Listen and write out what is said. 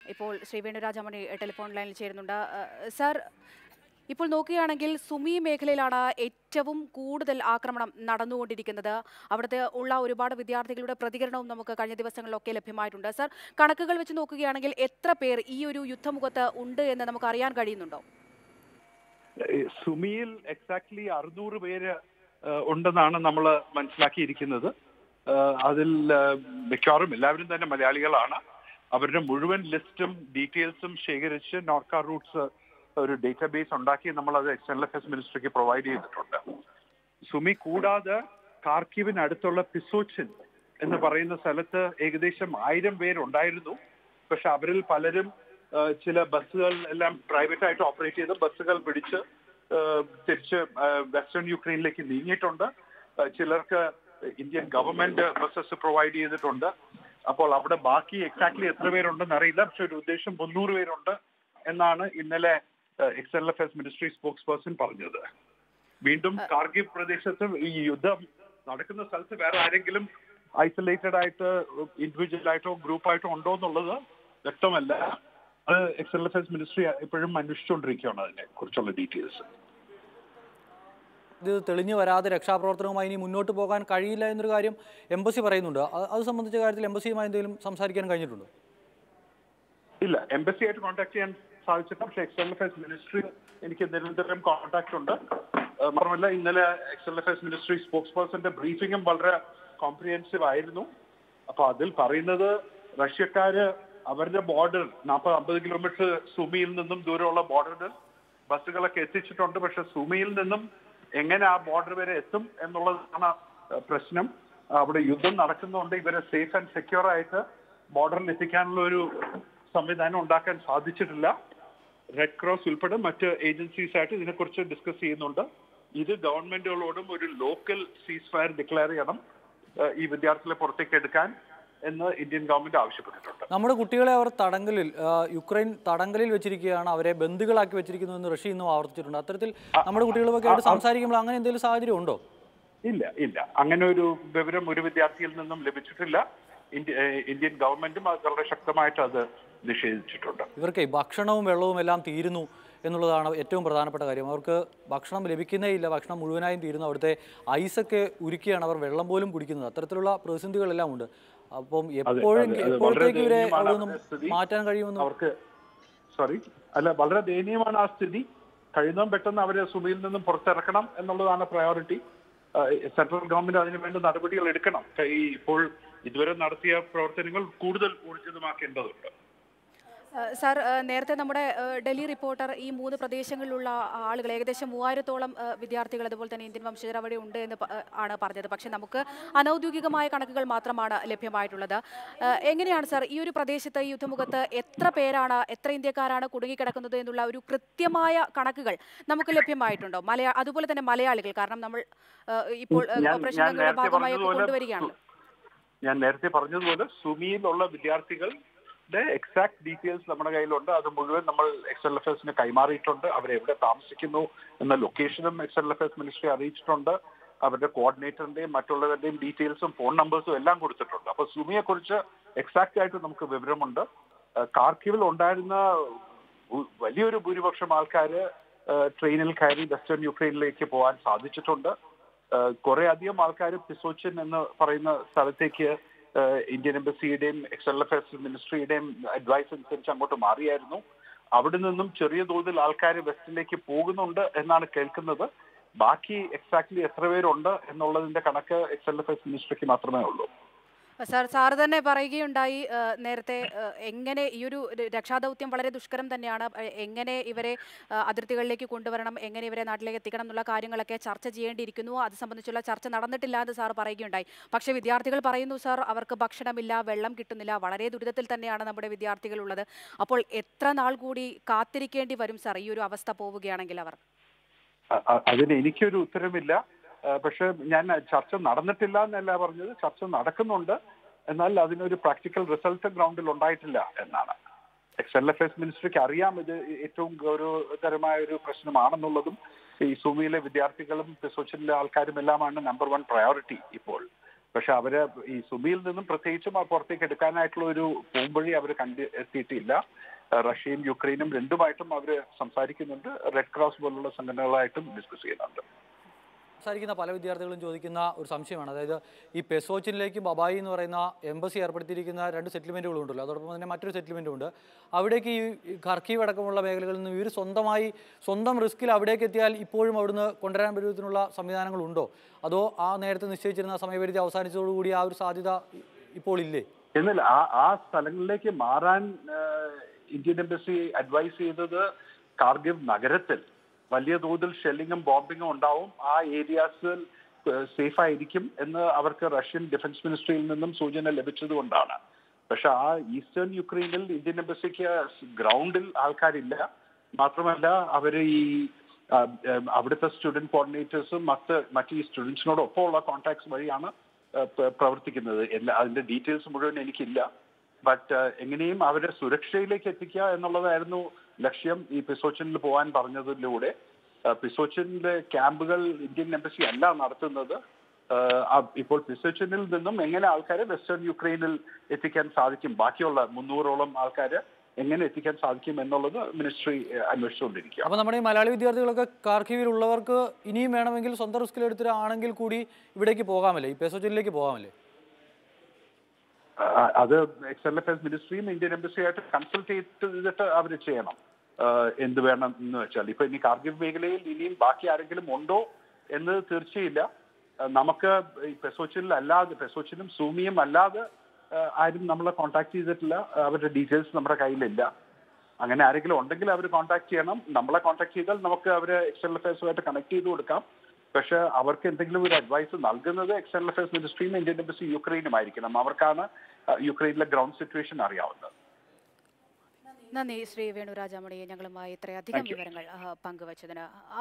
ഇപ്പോൾ ശ്രീ വേണുരാജമണി ടെലിഫോൺ ലൈനിൽ ചേരുന്നുണ്ട് ഏഹ് സർ ഇപ്പോൾ നോക്കുകയാണെങ്കിൽ സുമി മേഖലയിലാണ് ഏറ്റവും കൂടുതൽ ആക്രമണം നടന്നുകൊണ്ടിരിക്കുന്നത് അവിടുത്തെ ഉള്ള ഒരുപാട് വിദ്യാർത്ഥികളുടെ പ്രതികരണവും നമുക്ക് കഴിഞ്ഞ ദിവസങ്ങളിലൊക്കെ ലഭ്യമായിട്ടുണ്ട് സർ കണക്കുകൾ വെച്ച് നോക്കുകയാണെങ്കിൽ എത്ര പേർ ഈ ഒരു യുദ്ധമുഖത്ത് ഉണ്ട് എന്ന് നമുക്ക് അറിയാൻ കഴിയുന്നുണ്ടോ ഏഹ് സുമിയിൽ എക്സാക്ട്ലി അറുന്നൂറ് പേര് ഏഹ് ഉണ്ടെന്നാണ് നമ്മൾ മനസ്സിലാക്കിയിരിക്കുന്നത് ഏഹ് അതിൽ ഏഹ് മിക്കവാറും എല്ലാവരും തന്നെ മലയാളികളാണ് അവരുടെ മുഴുവൻ ലിസ്റ്റും ഡീറ്റെയിൽസും ശേഖരിച്ച് നോർക്ക റൂട്ട്സ് ഒരു ഡേറ്റാബേസ് ഉണ്ടാക്കി നമ്മൾ അത് എക്സ്റ്റേണൽ അഫയേഴ്സ് മിനിസ്ട്രിക്ക് പ്രൊവൈഡ് ചെയ്തിട്ടുണ്ട് സുമി കൂടാതെ കാർക്കിവിന് അടുത്തുള്ള പിസോച്ചിൻ എന്ന് പറയുന്ന സ്ഥലത്ത് ഏകദേശം ആയിരം പേരുണ്ടായിരുന്നു പക്ഷെ അവരിൽ പലരും ആ, ചില ബസ്സുകൾ എല്ലാം പ്രൈവറ്റ് ആയിട്ട് ഓപ്പറേറ്റ് ചെയ്ത് ബസ്സുകൾ പിടിച്ച് ആ, തിരിച്ച് ആ, വെസ്റ്റേൺ യുക്രൈനിലേക്ക് നീങ്ങിയിട്ടുണ്ട് ആ, ചിലർക്ക് ഇന്ത്യൻ ഗവൺമെന്റ് ബസ്സസ് പ്രൊവൈഡ് ചെയ്തിട്ടുണ്ട് അപ്പോൾ അവിടെ ബാക്കി എക്സാക്ട്ലി എത്ര പേരുണ്ടെന്ന് അറിയില്ല പക്ഷെ ഒരു ഉദ്ദേശം മുന്നൂറ് പേരുണ്ട് എന്നാണ് ഇന്നലെ external affairs ministry spokesperson പറഞ്ഞത് വീണ്ടും കാർഗിൽ പ്രദേശത്ത് ഈ യുദ്ധം നടക്കുന്ന സ്ഥലത്ത് വേറെ ആരെങ്കിലും ഐസൊലേറ്റഡ് ആയിട്ട് ഇൻഡിവിജ്വൽ ആയിട്ടോ ഗ്രൂപ്പായിട്ടോ ഉണ്ടോ എന്നുള്ളത് വ്യക്തമല്ല അത് എക്സ്റ്റേണൽ അഫയേഴ്സ് മിനിസ്ട്രി ഇപ്പോഴും അന്വേഷിച്ചുകൊണ്ടിരിക്കുകയാണ് അതിനെ കുറിച്ചുള്ള ഡീറ്റെയിൽസ് ഇത് തെളിഞ്ഞു വരാതെ രക്ഷാപ്രവർത്തനവുമായി ഇനി മുന്നോട്ട് പോകാൻ കഴിയില്ല എന്നൊരു കാര്യം എംബസി പറയുന്നുണ്ട് അത് അത് സംബന്ധിച്ച കാര്യത്തിൽ എംബസിയുമായി എന്തെങ്കിലും സംസാരിക്കാൻ കഴിഞ്ഞിട്ടുണ്ടോ ഇല്ല എംബസി ആയിട്ട് കോൺടാക്ട് ചെയ്യാൻ സാധിച്ചിട്ടില്ല പക്ഷേ എക്സ്റ്റേണൽ അഫയേഴ്സ് മിനിസ്ട്രി എനിക്ക് നിരന്തരം കോൺടാക്ട് ഉണ്ട് ഏഹ് മാത്രമല്ല ഇന്നലെ എക്സ്റ്റേണൽ അഫയേഴ്സ് മിനിസ്ട്രി സ്പോക്സ് പേഴ്സന്റെ ബ്രീഫിംഗും വളരെ കോംപ്രിഹെൻസീവ് ആയിരുന്നു അപ്പൊ അതിൽ പറയുന്നത് റഷ്യക്കാര് അവരുടെ ബോർഡർ നാൽപ്പത് അമ്പത് കിലോമീറ്റർ സുമിയിൽ നിന്നും ദൂരമുള്ള ബോർഡറിൽ ബസ്സുകളൊക്കെ എത്തിച്ചിട്ടുണ്ട് പക്ഷെ സുമിയിൽ നിന്നും എങ്ങനെ ആ ബോർഡർ വരെ എത്തും എന്നുള്ളതാണ് ഏഹ് പ്രശ്നം അവിടെ യുദ്ധം നടക്കുന്നതുകൊണ്ട് ഇവരെ സേഫ് ആൻഡ് സെക്യൂർ ആയിട്ട് ബോർഡറിൽ എത്തിക്കാനുള്ള ഒരു സംവിധാനം ഉണ്ടാക്കാൻ സാധിച്ചിട്ടില്ല റെഡ് ക്രോസ് ഉൾപ്പെടെ മറ്റ് ഏജൻസീസ് ആയിട്ട് ഇതിനെക്കുറിച്ച് ഡിസ്കസ് ചെയ്യുന്നുണ്ട് ഇത് ഗവൺമെന്റുകളോടും ഒരു ലോക്കൽ സീസ് ഫയർ ഡിക്ലെയർ ചെയ്യണം ഏഹ് ഈ വിദ്യാർത്ഥികളെ പുറത്തേക്ക് എടുക്കാൻ എന്ന് ഇന്ത്യൻ ഗവൺമെന്റ് ആവശ്യപ്പെട്ടിട്ടുണ്ട് നമ്മുടെ കുട്ടികളെ അവർ തടങ്കലിൽ ആ, യുക്രൈൻ തടങ്കലിൽ വെച്ചിരിക്കുകയാണ് അവരെ ബന്ധുക്കളാക്കി വെച്ചിരിക്കുന്നു എന്ന് റഷ്യ ഇന്നും ആവർത്തിച്ചിട്ടുണ്ട് അത്തരത്തിൽ നമ്മുടെ കുട്ടികളുമൊക്കെ ആയിട്ട് സംസാരിക്കുമ്പോൾ അങ്ങനെ എന്തെങ്കിലും സാഹചര്യം ഉണ്ടോ ഇല്ല ഇല്ല അങ്ങനെ ഒരു വിവരം ഒരു വിദ്യാർത്ഥിയിൽ നിന്നും ലഭിച്ചിട്ടില്ല ഇന്ത്യ- ഏഹ് ഇന്ത്യൻ ഗവൺമെന്റും അത് വളരെ ശക്തമായിട്ട് അത് നിഷേധിച്ചിട്ടുണ്ട് ഇവർക്ക് ഭക്ഷണവും വെള്ളവും എല്ലാം തീരുന്നു എന്നുള്ളതാണ് ഏറ്റവും പ്രധാനപ്പെട്ട കാര്യം അവർക്ക് ഭക്ഷണം ലഭിക്കുന്നേ ഇല്ല ഭക്ഷണം മുഴുവനായും തീരുന്നു അവിടുത്തെ ഐസൊക്കെ ഉരുക്കിയാണ് അവർ വെള്ളം പോലും കുടിക്കുന്നത് അത്തരത്തിലുള്ള പ്രതിസന്ധികളെല്ലാം ഉണ്ട് അപ്പം എപ്പോഴും അതെ, അത് എപ്പോഴത്തേക്ക് ഇവരെ വളരെ അവിടെ ദയനീയമാണ് നിന്നും അവരുടെ സ്ഥിതി. മാറ്റാൻ കഴിയുമെന്ന് അവർക്ക് സോറി അല്ല വളരെ ദയനീയമാണ് ആ സ്ഥിതി കഴിയുന്നതും പെട്ടെന്ന് അവരെ സുമിയിൽ നിന്നും പുറത്തിറക്കണം എന്നുള്ളതാണ് പ്രയോറിറ്റി സെൻട്രൽ ഗവൺമെന്റ് അതിനു വേണ്ട നടപടികൾ എടുക്കണം ഈ ഇപ്പോൾ ഇതുവരെ നടത്തിയ പ്രവർത്തനങ്ങൾ കൂടുതൽ ഊർജിതമാക്കേണ്ടതുണ്ട് ഏഹ് സാർ ഏഹ് നേരത്തെ നമ്മുടെ ഏഹ് ഡൽഹി റിപ്പോർട്ടർ ഈ മൂന്ന് പ്രദേശങ്ങളിലുള്ള ആളുകൾ ഏകദേശം മൂവായിരത്തോളം ഏഹ് വിദ്യാർത്ഥികൾ അതുപോലെ തന്നെ ഇന്ത്യൻ വംശജർ അവിടെ ഉണ്ട് എന്ന് പ- ഏഹ് ആണ് പറഞ്ഞത് പക്ഷേ നമുക്ക് അനൗദ്യോഗികമായ കണക്കുകൾ മാത്രമാണ് ലഭ്യമായിട്ടുള്ളത് ഏഹ് എങ്ങനെയാണ് സാർ ഈ ഒരു പ്രദേശത്ത് ഈ യുദ്ധമുഖത്ത് എത്ര പേരാണ് എത്ര ഇന്ത്യക്കാരാണ് കുടുങ്ങിക്കിടക്കുന്നത് എന്നുള്ള ഒരു കൃത്യമായ കണക്കുകൾ നമുക്ക് ലഭ്യമായിട്ടുണ്ടോ മലയാ അതുപോലെ തന്നെ മലയാളികൾ കാരണം നമ്മൾ ഏഹ് ഇപ്പോൾ ഏഹ് ഞാൻ- ഓപ്പറേഷൻ ഞാൻ ഗംഗയുടെ നേരത്തെ ഭാഗമായി ഒക്കെ പറഞ്ഞതുപോലെ കൊണ്ടുവരികയാണല്ലോ ഞാൻ നേരത്തെ പറഞ്ഞതുപോലെ സുമിയിലുള്ള വിദ്യാർത്ഥികളുടെ എക്സാക്ട് ഡീറ്റെയിൽസ് നമ്മുടെ കയ്യിലുണ്ട് അത് മുഴുവൻ നമ്മൾ എക്സ്റ്റേണൽ അഫയേഴ്സിന് കൈമാറിയിട്ടുണ്ട് അവരെവിടെ താമസിക്കുന്നു എന്ന ലൊക്കേഷനും എക്സ്റ്റേണൽ അഫയേഴ്സ് മിനിസ്ട്രി അറിയിച്ചിട്ടുണ്ട് അവരുടെ കോർഡിനേറ്ററിന്റെയും മറ്റുള്ളവരുടെയും ഡീറ്റെയിൽസും ഫോൺ നമ്പേഴ്സും എല്ലാം കൊടുത്തിട്ടുണ്ട് അപ്പൊ സുമിയെ കുറിച്ച് എക്സാക്ട് ആയിട്ട് നമുക്ക് വിവരമുണ്ട് ഏഹ് കാർക്കിവിൽ ഉണ്ടായിരുന്ന ഉ- വലിയൊരു ഭൂരിപക്ഷം ആൾക്കാര് ഏഹ് ട്രെയിനിൽ കയറി വെസ്റ്റേൺ യുക്രൈനിലേക്ക് പോകാൻ സാധിച്ചിട്ടുണ്ട് ഏഹ് കുറെ അധികം ആൾക്കാർ പിസോച്ചിൻ എന്ന് പറയുന്ന സ്ഥലത്തേക്ക് ഏഹ് ഇന്ത്യൻ എംബസിയുടെയും എക്സ്റ്റേണൽ അഫയേഴ്സ് മിനിസ്ട്രിയുടെയും അഡ്വൈസ് അനുസരിച്ച് അങ്ങോട്ട് മാറിയായിരുന്നു അവിടെ നിന്നും ചെറിയ തോതിൽ ആൾക്കാർ വെസ്റ്റിലേക്ക് പോകുന്നുണ്ട് എന്നാണ് കേൾക്കുന്നത് ബാക്കി എക്സാക്ട്ലി എത്ര പേരുണ്ട് എന്നുള്ളതിന്റെ കണക്ക് എക്സ്റ്റേണൽ അഫയേഴ്സ് മിനിസ്ട്രിക്ക് മാത്രമേ ഉള്ളൂ സാർ സാറ് തന്നെ പറയുകയുണ്ടായി ഏഹ്, നേരത്തെ ഏഹ്, എങ്ങനെ ഈ ഒരു ര- രക്ഷാദൗത്യം വളരെ ദുഷ്കരം തന്നെയാണ് ഏഹ്, എങ്ങനെ ഇവരെ ഏഹ്, അതിർത്തികളിലേക്ക് കൊണ്ടുവരണം എങ്ങനെ ഇവരെ നാട്ടിലേക്ക് എത്തിക്കണം എന്നുള്ള കാര്യങ്ങളൊക്കെ ചർച്ച ചെയ്യേണ്ടിയിരിക്കുന്നു അത് സംബന്ധിച്ചുള്ള ചർച്ച നടന്നിട്ടില്ല എന്ന് സാർ പറയുകയുണ്ടായി പക്ഷേ വിദ്യാർത്ഥികൾ പറയുന്നു സാർ അവർക്ക് ഭക്ഷണമില്ല വെള്ളം കിട്ടുന്നില്ല വളരെ ദുരിതത്തിൽ തന്നെയാണ് നമ്മുടെ വിദ്യാർത്ഥികൾ ഉള്ളത് അപ്പോൾ എത്ര നാൾ കൂടി കാത്തിരിക്കേണ്ടി വരും സാർ ഈ ഒരു അവസ്ഥ പോവുകയാണെങ്കിൽ അവർ അ- അ- അതിന് എനിക്കൊരു ഉത്തരമില്ല ആ, പക്ഷെ ഞാൻ ചർച്ച നടന്നിട്ടില്ല എന്നല്ല പറഞ്ഞത് ചർച്ച നടക്കുന്നുണ്ട് എന്നാൽ അതിനൊരു പ്രാക്ടിക്കൽ റിസൾട്ട് ഗ്രൗണ്ടിൽ ഉണ്ടായിട്ടില്ല എന്നാണ് എക്സ്റ്റേണൽ അഫയേഴ്സ് മിനിസ്ട്രിക്ക് അറിയാം ഇത് ഏറ്റവും ഗൗരവതരമായ ഒരു പ്രശ്നമാണെന്നുള്ളതും ഈ സുമിയിലെ വിദ്യാർത്ഥികളും പിസോച്ചിലെ ആൾക്കാരും എല്ലാമാണ് നമ്പർ വൺ പ്രയോറിറ്റി ഇപ്പോൾ പക്ഷെ അവര് ഈ സുമിയിൽ നിന്നും പ്രത്യേകിച്ചും ആ പുറത്തേക്ക് എടുക്കാനായിട്ടുള്ള ഒരു പോംവഴി അവർ കണ്ട് എത്തിയിട്ടില്ല ആ, റഷ്യയും യുക്രൈനും രണ്ടുമായിട്ടും അവര് സംസാരിക്കുന്നുണ്ട് റെഡ് ക്രോസ് പോലുള്ള സംഘടനകളായിട്ടും ഡിസ്കസ് ചെയ്യുന്നുണ്ട് സംസാരിക്കുന്ന പല വിദ്യാർത്ഥികളും ചോദിക്കുന്ന ഒരു സംശയമാണ് അതായത് ഈ പെസോച്ചിനിലേക്ക് ബബായി എന്ന് പറയുന്ന എംബസി ഏർപ്പെടുത്തിയിരിക്കുന്ന രണ്ട് സെറ്റിൽമെൻറ്റുകളും ഉണ്ടല്ലോ അതോടൊപ്പം തന്നെ മറ്റൊരു സെറ്റിൽമെൻറ്റും ഉണ്ട് അവിടേക്ക് ഈ ഖർക്കീവ് അടക്കമുള്ള മേഖലകളിൽ നിന്ന് ഇവർ സ്വന്തമായി സ്വന്തം റിസ്കിൽ അവിടേക്ക് എത്തിയാൽ ഇപ്പോഴും അവിടുന്ന് കൊണ്ടുവരാൻ പറ്റുന്നതിനുള്ള സംവിധാനങ്ങളുണ്ടോ അതോ ആ നേരത്തെ നിശ്ചയിച്ചിരുന്ന സമയപരിധി അവസാനിച്ചതോടുകൂടി ആ ഒരു സാധ്യത ഇപ്പോൾ ഇല്ലേ എന്നാൽ ആ ആ സ്ഥലങ്ങളിലേക്ക് മാറാൻ ആ, ഇന്ത്യൻ എംബസി അഡ്വൈസ് ചെയ്തത് കാർഗിവ് നഗരത്തിൽ വലിയ തോതിൽ ഷെല്ലിങ്ങും ബോംബിങ്ങും ഉണ്ടാവും ആ ഏരിയാസിൽ സേഫ് ആയിരിക്കും എന്ന് അവർക്ക് റഷ്യൻ ഡിഫൻസ് മിനിസ്ട്രിയിൽ നിന്നും സൂചന ലഭിച്ചതുകൊണ്ടാണ് പക്ഷെ ആ ഈസ്റ്റേൺ യുക്രൈനിൽ ഇന്ത്യൻ എംബസിക്ക് ഗ്രൗണ്ടിൽ ആൾക്കാരില്ല മാത്രമല്ല അവർ ഈ ആ, ഉം, അവിടുത്തെ സ്റ്റുഡന്റ് കോർഡിനേറ്റേഴ്സും മറ്റ് മറ്റ് ഈ സ്റ്റുഡൻസിനോടൊപ്പം ഉള്ള കോൺടാക്ട്സ് വഴിയാണ് ആ, പ്ര- പ്രവർത്തിക്കുന്നത് എല്ലാ അതിന്റെ ഡീറ്റെയിൽസ് മുഴുവൻ എനിക്കില്ല ബട്ട് എങ്ങനെയും അവരെ സുരക്ഷയിലേക്ക് എത്തിക്കുക എന്നുള്ളതായിരുന്നു ലക്ഷ്യം ഈ പിസോച്ചനിൽ പോകാൻ പറഞ്ഞതിലൂടെ ആ, പിസോച്ചനിലെ ക്യാമ്പുകൾ ഇന്ത്യൻ എംബസി അല്ല നടത്തുന്നത് ആ, ആ, ഇപ്പോൾ പിസോച്ചനിൽ നിന്നും എങ്ങനെ ആൾക്കാരെ വെസ്റ്റേൺ യുക്രൈനിൽ എത്തിക്കാൻ സാധിക്കും ബാക്കിയുള്ള മുന്നൂറോളം ആൾക്കാരെ എങ്ങനെ എത്തിക്കാൻ സാധിക്കും എന്നുള്ളത് മിനിസ്ട്രി അന്വേഷിച്ചുകൊണ്ടിരിക്കുക അപ്പോൾ നമ്മുടെ ഈ മലയാളി വിദ്യാർത്ഥികളൊക്കെ കാർക്കീവിൽ ഉള്ളവർക്ക് ഇനിയും വേണമെങ്കിൽ സ്വന്തം റിസ്കിൽ എടുത്തിട്ടാണെങ്കിൽ കൂടി ഇവിടേക്ക് പോകാമല്ലേ ഈ പെസോച്ചിനിലേക്ക് പോകാമല്ലേ ആ, അത് എക്സ്റ്റേണൽ അഫയേഴ്സ് മിനിസ്ട്രിയും ഇന്ത്യൻ എംബസിയായിട്ട് കൺസൾട്ട് ചെയ്തിട്ട് അവർ ചെയ്യണം ആ, എന്ത് വേണം എന്ന് വെച്ചാൽ ഇപ്പൊ ഇനി കാർഗിവ് മേഖലയിൽ ഇനിയും ബാക്കി ആരെങ്കിലും ഉണ്ടോ എന്ന് തീർച്ചയില്ല ആ, നമുക്ക് ഈ പെസോച്ചിനിൽ അല്ലാതെ പെസോച്ചിനും സൂമിയും അല്ലാതെ ആ, ആരും നമ്മളെ കോൺടാക്ട് ചെയ്തിട്ടില്ല അവരുടെ ഡീറ്റെയിൽസ് നമ്മുടെ കയ്യിലില്ല അങ്ങനെ ആരെങ്കിലും ഉണ്ടെങ്കിൽ അവർ കോൺടാക്ട് ചെയ്യണം നമ്മളെ കോൺടാക്ട് ചെയ്താൽ നമുക്ക് അവരെ എക്സ്റ്റേണൽ അഫയേഴ്സുമായിട്ട് കണക്ട് ചെയ്ത് കൊടുക്കാം പക്ഷെ അവർക്ക് എന്തെങ്കിലും ഒരു അഡ്വൈസ് നൽകുന്നത് എക്സ്റ്റേണൽ അഫയേഴ്സ് മിനിസ്ട്രിയും ഇന്ത്യൻ എംബസി യുക്രൈനും ആയിരിക്കണം അവർക്കാണ് ആ, യുക്രൈനിലെ ഗ്രൗണ്ട് സിറ്റുവേഷൻ അറിയാവുന്നത് നന്ദി ശ്രീ വേണുരാജാമണിയെ ഞങ്ങളുമായി ഇത്രയധികം വിവരങ്ങൾ ആ, പങ്കുവച്ചതിന്